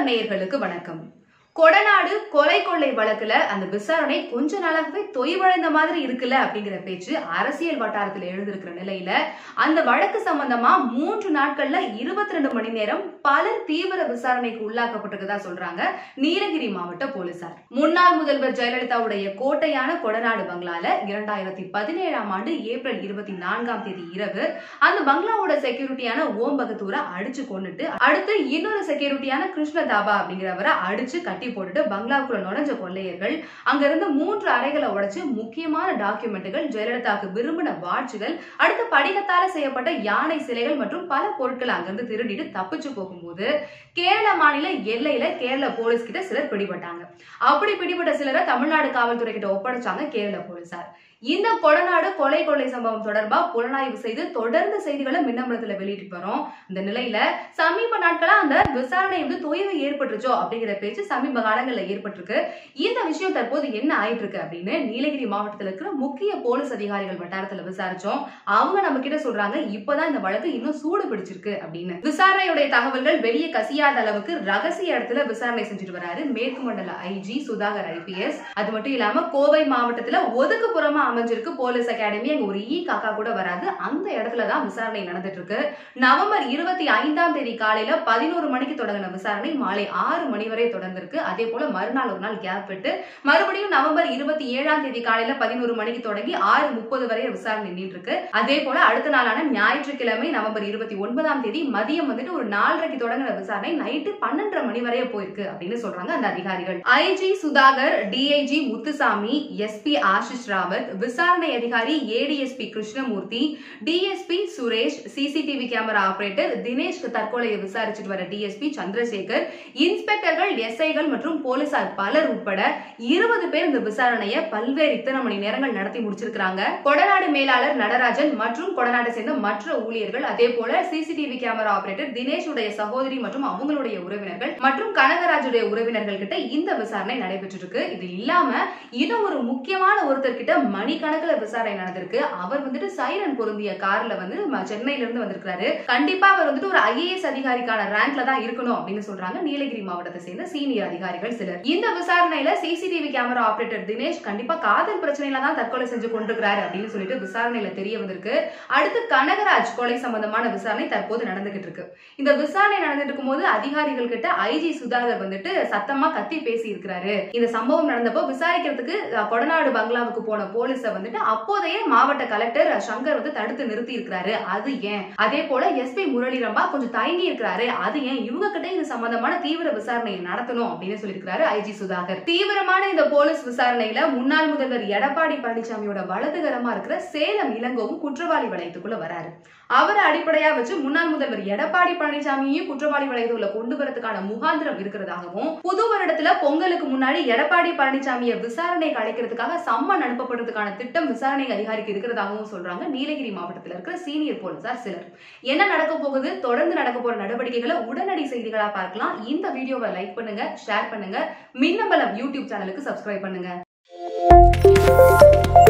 சங்கர் நேயர்களுக்கு வணக்கம் கொடநாடு கொலை கொள்ளை வழக்குல அந்த விசாரணை கொஞ்ச நாளாகவே தொய்வடைந்த மாதிரி இருக்குல்ல அப்படிங்கிற பேச்சு அரசியல் வட்டாரத்தில் எழுந்திருக்கிற நிலையில அந்த வழக்கு சம்பந்தமா மூன்று நாட்கள்ல இருபத்தி ரெண்டு மணி நேரம் பலர் தீவிர விசாரணைக்கு உள்ளாக்கப்பட்டிருக்கதா சொல்றாங்க நீலகிரி மாவட்ட போலீசார் முன்னாள் முதல்வர் ஜெயலலிதாவுடைய கோட்டையான கொடநாடு பங்களால இரண்டாயிரத்தி பதினேழாம் ஆண்டு ஏப்ரல் இருபத்தி நான்காம் தேதி இரவு அந்த பங்களாவோட செக்யூரிட்டியான ஓம் பகதூரை அடிச்சு கொண்டுட்டு அடுத்து இன்னொரு செக்யூரிட்டியான கிருஷ்ண தாபா அப்படிங்கிறவரை அடிச்சு கட்டி போட்டுட்டு பங்களாவுக்குள்ள நுழைஞ்ச கொள்ளையர்கள் அங்க இருந்து மூன்று அறைகளை உடைச்சு முக்கியமான டாக்குமெண்ட்டுகள் ஜெயலலிதாவுக்கு விரும்பின வாட்சுகள் அடுத்து படிகத்தால செய்யப்பட்ட யானை சிலைகள் மற்றும் பல பொருட்களை அங்கிருந்து திருடிட்டு தப்பிச்சு போகும்போது கேரள மாநில எல்லையில கேரள போலீஸ் கிட்ட சிலர் பிடிபட்டாங்க அப்படி பிடிபட்ட சிலரை தமிழ்நாடு காவல்துறை கிட்ட ஒப்படைச்சாங்க கேரள போலீசார் இந்த கொடநாடு கொலை கொள்ளை சம்பவம் தொடர்பா புலனாய்வு செய்து தொடர்ந்து செய்திகளை மின்னம்பலத்துல வெளியிட்டு வரோம் இந்த நிலையில சமீப நாட்களா அந்த விசாரணை வந்து தொய்வு ஏற்பட்டுச்சோ அப்படிங்கிற பேச்சு சமீப காலங்கள்ல ஏற்பட்டிருக்கு இந்த விஷயம் தற்போது என்ன ஆயிட்டு இருக்கு அப்படின்னு நீலகிரி மாவட்டத்துல இருக்கிற முக்கிய போலீஸ் அதிகாரிகள் வட்டாரத்துல விசாரிச்சோம் அவங்க நம்ம கிட்ட சொல்றாங்க இப்பதான் இந்த வழக்கு இன்னும் சூடு பிடிச்சிருக்கு அப்படின்னு விசாரணையுடைய தகவல்கள் வெளியே கசியாத அளவுக்கு ரகசிய இடத்துல விசாரணை செஞ்சுட்டு வராரு மேற்கு மண்டல ஐஜி சுதாகர் ஐபிஎஸ் அது மட்டும் இல்லாம கோவை மாவட்டத்துல ஒதுக்குப்புறமா அமைஞ்சிருக்கு போலீஸ் அகாடமி அங்க ஒரு ஈ காக்கா கூட வராது அந்த இடத்துல தான் விசாரணை நடந்துட்டு இருக்கு நவம்பர் இருபத்தி ஐந்தாம் தேதி காலையில பதினோரு மணிக்கு தொடங்கின விசாரணை மாலை ஆறு மணி வரை தொடர்ந்திருக்கு அதே போல மறுநாள் ஒரு நாள் கேப் விட்டு மறுபடியும் நவம்பர் இருபத்தி ஏழாம் தேதி காலையில பதினோரு மணிக்கு தொடங்கி ஆறு முப்பது வரை விசாரணை நீண்டு இருக்கு அதே போல அடுத்த நாளான ஞாயிற்றுக்கிழமை நவம்பர் இருபத்தி ஒன்பதாம் தேதி மதியம் வந்துட்டு ஒரு நாலரைக்கு தொடங்கின விசாரணை நைட்டு பன்னெண்டரை மணி வரைய போயிருக்கு அப்படின்னு சொல்றாங்க அந்த அதிகாரிகள் IG Sudhakar DIG Muthusamy SP Ashish Rawat விசாரணை அதிகாரி ADSP Krishnamurthy DSP Suresh CCTV camera operator Dinesh தற்கொலையை விசாரிச்சுட்டு வர டிஎஸ்பி சந்திரசேகர் இன்ஸ்பெக்டர்கள் எஸ்ஐகள் மற்றும் போலீசார் பலர் உட்பட இருபது பேர் இந்த விசாரணையை பல்வேறு இத்தனை மணி நேரங்கள் நடத்தி முடிச்சிருக்காங்க கொடநாடு மேலாளர் நடராஜன் மற்றும் கொடநாட்டை சேர்ந்த மற்ற ஊழியர்கள் அதே போல சிசிடிவி கேமரா ஆபரேட்டர் தினேஷ் உடைய சகோதரி மற்றும் அவங்களுடைய உறவினர்கள் மற்றும் கனகராஜுடைய உறவினர்கள் கிட்ட இந்த விசாரணை நடைபெற்று இருக்கு இது இல்லாம இன்னும் ஒரு முக்கியமான ஒருத்தர் கிட்ட மணிக்கணக்கில் விசாரணை நடந்திருக்கு அவர் வந்துட்டு சைரன் பொருந்திய கார்ல வந்து ம- சென்னையில இருந்து வந்திருக்காரு கண்டிப்பா அவர் வந்துட்டு ஒரு ஐஏஎஸ் அதிகாரிக்கான ரேங்க்ல தான் இருக்கணும் அப்படின்னு சொல்றாங்க நீலகிரி மாவட்டத்தை சேர்ந்த சீனியர் அதிகாரிகள் சிலர் இந்த விசாரணையில சிசிடிவி கேமரா ஆபரேட்டர் தினேஷ் கண்டிப்பா காதல் பிரச்சனையில தான் தற்கொலை செஞ்சு கொண்டிருக்கிறாரு அப்படின்னு சொல்லிட்டு விசாரணையில தெரிய வந்திருக்கு அடுத்து கனகராஜ் கொலை சம்பந்தமான விசாரணை தற்போது நடந்துகிட்டு இருக்கு இந்த விசாரணை நடந்துட்டு இருக்கும்போது அதிகாரிகள் கிட்ட ஐஜி சுதாகர் வந்துட்டு சத்தமா கத்தி பேசி இருக்கிறாரு இந்த சம்பவம் நடந்தப்போ விசாரிக்கிறதுக்கு அஹ், கொடநாடு பங்களாவுக்கு போன போலீஸ வந்துட்டு அப்போதைய மாவட்ட கலெக்டர் சங்கர் வந்து தடுத்து நிறுத்தி இருக்கிறாரு அது ஏன் அதே போல எஸ்பி முரளிரம்பா கொஞ்சம் தயங்கி இருக்கிறாரு அது ஏன் இவங்க கிட்ட இது சம்பந்தமான தீவிர விசாரணையை நடத்தணும் அப்படின்னு சொல்லியிருக்கிறாரு ஐஜி சுதாகர் தீவிரமான இந்த போலீஸ் விசாரணையில முன்னாள் முதல்வர் எடப்பாடி பழனிசாமியோட வலதுகரமா இருக்கிற சேலம் இளங்கோவும் குற்றவாளி வளையத்துக்குள்ள வராரு அவரை அடிப்படையா வச்சு முன்னாள் முதல்வர் எடப்பாடி பழனிசாமியையும் குற்றவாளி வளையத்துக்குள்ள கொண்டு வரதுக்கான முகாந்திரம் இருக்கிறதாகவும் புது வருடத்துல பொங்கலுக்கு முன்னாடி எடப்பாடி பழனிசாமியை விசாரணைக்கு அழைக்கிறதுக்காக சம்மன் அனுப்பப்படுறதுக்கான திட்டம் விசாரணை அதிகாரிக்கு இருக்கிறதாகவும் சொல்றாங்க நீலகிரி மாவட்டத்தில் இருக்கிற சீனியர் போலீசார் சிலர் என்ன நடக்க போகுது தொடர்ந்து நடக்க போற நடவடிக்கைகளை உடனடி செய்திகளா பார்க்கலாம் இந்த வீடியோவை லைக் பண்ணுங்க ஷேர் பண்ணுங்க மின்னம்பலம் யூடியூப் சேனலுக்கு சப்ஸ்கிரைப் பண்ணுங்க